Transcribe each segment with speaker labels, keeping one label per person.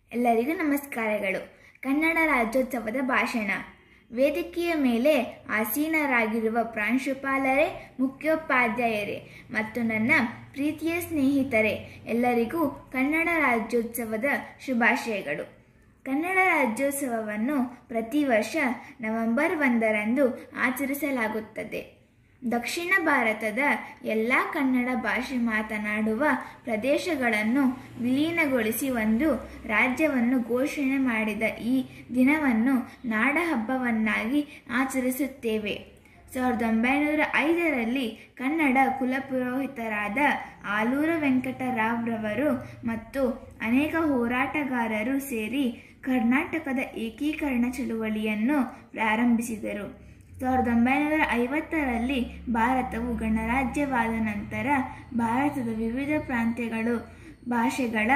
Speaker 1: ಎಲ್ಲರಿಗೂ ನಮಸ್ಕಾರಗಳು ಕನ್ನಡ ರಾಜ್ಯೋತ್ಸವದ ಭಾಷಣ ವೇದಿಕೆಯ ಮೇಲೆ ಆಸೀನರಾಗಿರುವ ಪ್ರಾಂಶುಪಾಲರೇ ಮುಖ್ಯೋಪಾಧ್ಯಾಯರೇ ಮತ್ತು ನನ್ನ ಪ್ರೀತಿಯ ಸ್ನೇಹಿತರೆ ಎಲ್ಲರಿಗೂ ಕನ್ನಡ ರಾಜ್ಯೋತ್ಸವದ ಶುಭಾಶಯಗಳು ಕನ್ನಡ ರಾಜ್ಯೋತ್ಸವವನ್ನು ಪ್ರತಿ ವರ್ಷ ನವೆಂಬರ್ ಒಂದರಂದು ಆಚರಿಸಲಾಗುತ್ತದೆ ದಕ್ಷಿಣ ಭಾರತದ ಎಲ್ಲ ಕನ್ನಡ ಭಾಷೆ ಮಾತನಾಡುವ ಪ್ರದೇಶಗಳನ್ನು ವಿಲೀನಗೊಳಿಸಿ ಒಂದು ರಾಜ್ಯವನ್ನು ಘೋಷಣೆ ಮಾಡಿದ ಈ ದಿನವನ್ನು ನಾಡಹಬ್ಬವನ್ನಾಗಿ ಆಚರಿಸುತ್ತೇವೆ ಸಾವಿರದ ಒಂಬೈನೂರ ಐದರಲ್ಲಿ ಕನ್ನಡ ಕುಲಪುರೋಹಿತರಾದ ಆಲೂರ ವೆಂಕಟರಾವ್ರವರು ಮತ್ತು ಅನೇಕ ಹೋರಾಟಗಾರರು ಸೇರಿ ಕರ್ನಾಟಕದ ಏಕೀಕರಣ ಚಳುವಳಿಯನ್ನು ಪ್ರಾರಂಭಿಸಿದರು ಸಾವಿರದ ಒಂಬೈನೂರ ಐವತ್ತರಲ್ಲಿ ಭಾರತವು ಗಣರಾಜ್ಯವಾದ ನಂತರ ಭಾರತದ ವಿವಿಧ ಪ್ರಾಂತ್ಯಗಳು ಭಾಷೆಗಳ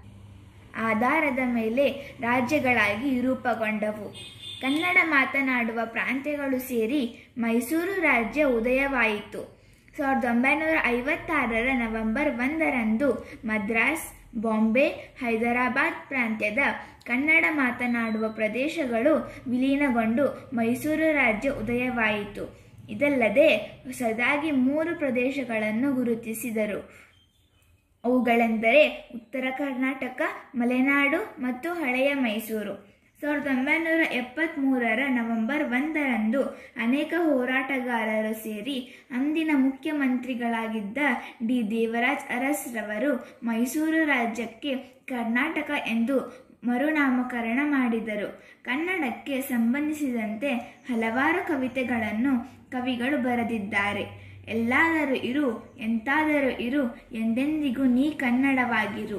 Speaker 1: ಆಧಾರದ ಮೇಲೆ ರಾಜ್ಯಗಳಾಗಿ ರೂಪುಗೊಂಡವು ಕನ್ನಡ ಮಾತನಾಡುವ ಪ್ರಾಂತ್ಯಗಳು ಸೇರಿ ಮೈಸೂರು ರಾಜ್ಯ ಉದಯವಾಯಿತು ಸಾವಿರದ ಒಂಬೈನೂರ ಐವತ್ತಾರರ ನವೆಂಬರ್ ಒಂದರಂದು ಮದ್ರಾಸ್ ಬಾಂಬೆ ಹೈದರಾಬಾದ್ ಪ್ರಾಂತ್ಯದ ಕನ್ನಡ ಮಾತನಾಡುವ ಪ್ರದೇಶಗಳು ವಿಲೀನಗೊಂಡು ಮೈಸೂರು ರಾಜ್ಯ ಉದಯವಾಯಿತು ಇದಲ್ಲದೆ ಹೊಸದಾಗಿ ಮೂರು ಪ್ರದೇಶಗಳನ್ನು ಗುರುತಿಸಿದರು ಅವುಗಳೆಂದರೆ ಉತ್ತರ ಕರ್ನಾಟಕ ಮಲೆನಾಡು ಮತ್ತು ಹಳೆಯ ಮೈಸೂರು ಸಾವಿರದ ಒಂಬೈನೂರ ಎಪ್ಪತ್ತ್ಮೂರರ ನವೆಂಬರ್ ಒಂದರಂದು ಅನೇಕ ಹೋರಾಟಗಾರರು ಸೇರಿ ಅಂದಿನ ಮುಖ್ಯಮಂತ್ರಿಗಳಾಗಿದ್ದ ಡಿ ದೇವರಾಜ್ ಅರಸ್ರವರು ಮೈಸೂರು ರಾಜ್ಯಕ್ಕೆ ಕರ್ನಾಟಕ ಎಂದು ಮರುನಾಮಕರಣ ಮಾಡಿದರು ಕನ್ನಡಕ್ಕೆ ಸಂಬಂಧಿಸಿದಂತೆ ಹಲವಾರು ಕವಿತೆಗಳನ್ನು ಕವಿಗಳು ಬರೆದಿದ್ದಾರೆ ಎಲ್ಲಾದರೂ ಇರು ಎಂತಾದರೂ ಇರು ಎಂದೆಂದಿಗೂ ನೀ ಕನ್ನಡವಾಗಿರು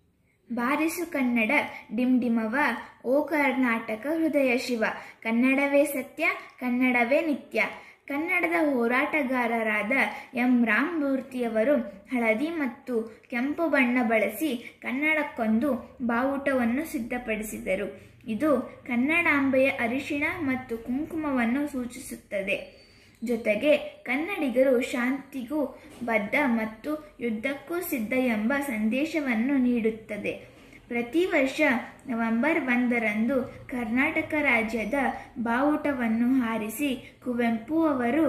Speaker 1: ಬಾರಿಸು ಕನ್ನಡ ಡಿಂಡಿಮವ ಓ ಕರ್ನಾಟಕ ಹೃದಯ ಶಿವ ಕನ್ನಡವೇ ಸತ್ಯ ಕನ್ನಡವೇ ನಿತ್ಯ ಕನ್ನಡದ ಹೋರಾಟಗಾರರಾದ ಎಂ ರಾಮಮೂರ್ತಿಯವರು ಹಳದಿ ಮತ್ತು ಕೆಂಪು ಬಣ್ಣ ಬಳಸಿ ಕನ್ನಡಕ್ಕೊಂದು ಬಾವುಟವನ್ನು ಸಿದ್ಧಪಡಿಸಿದರು ಇದು ಕನ್ನಡಾಂಬೆಯ ಅರಿಶಿಣ ಮತ್ತು ಕುಂಕುಮವನ್ನು ಸೂಚಿಸುತ್ತದೆ ಜೊತೆಗೆ ಕನ್ನಡಿಗರು ಶಾಂತಿಗೂ ಬದ್ಧ ಮತ್ತು ಯುದ್ಧಕ್ಕೂ ಸಿದ್ಧ ಎಂಬ ಸಂದೇಶವನ್ನು ನೀಡುತ್ತದೆ ಪ್ರತಿ ವರ್ಷ ನವೆಂಬರ್ ಒಂದರಂದು ಕರ್ನಾಟಕ ರಾಜ್ಯದ ಬಾವುಟವನ್ನು ಹಾರಿಸಿ ಕುವೆಂಪು ಅವರು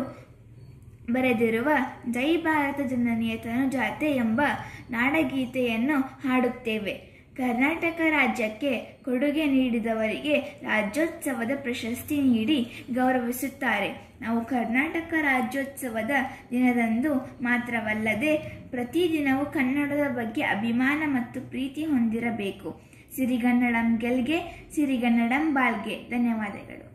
Speaker 1: ಬರೆದಿರುವ ಜೈ ಭಾರತ ಜನನಿಯ ತನುಜಾತೆ ಎಂಬ ನಾಡಗೀತೆಯನ್ನು ಹಾಡುತ್ತೇವೆ ಕರ್ನಾಟಕ ರಾಜ್ಯಕ್ಕೆ ಕೊಡುಗೆ ನೀಡಿದವರಿಗೆ ರಾಜ್ಯೋತ್ಸವದ ಪ್ರಶಸ್ತಿ ನೀಡಿ ಗೌರವಿಸುತ್ತಾರೆ ನಾವು ಕರ್ನಾಟಕ ರಾಜ್ಯೋತ್ಸವದ ದಿನದಂದು ಮಾತ್ರವಲ್ಲದೆ ಪ್ರತಿದಿನವೂ ಕನ್ನಡದ ಬಗ್ಗೆ ಅಭಿಮಾನ ಮತ್ತು ಪ್ರೀತಿ ಹೊಂದಿರಬೇಕು ಸಿರಿಗನ್ನಡಂ ಗೆಲ್ಗೆ ಸಿರಿಗನ್ನಡಂ ಬಾಳ್ಗೆ ಧನ್ಯವಾದಗಳು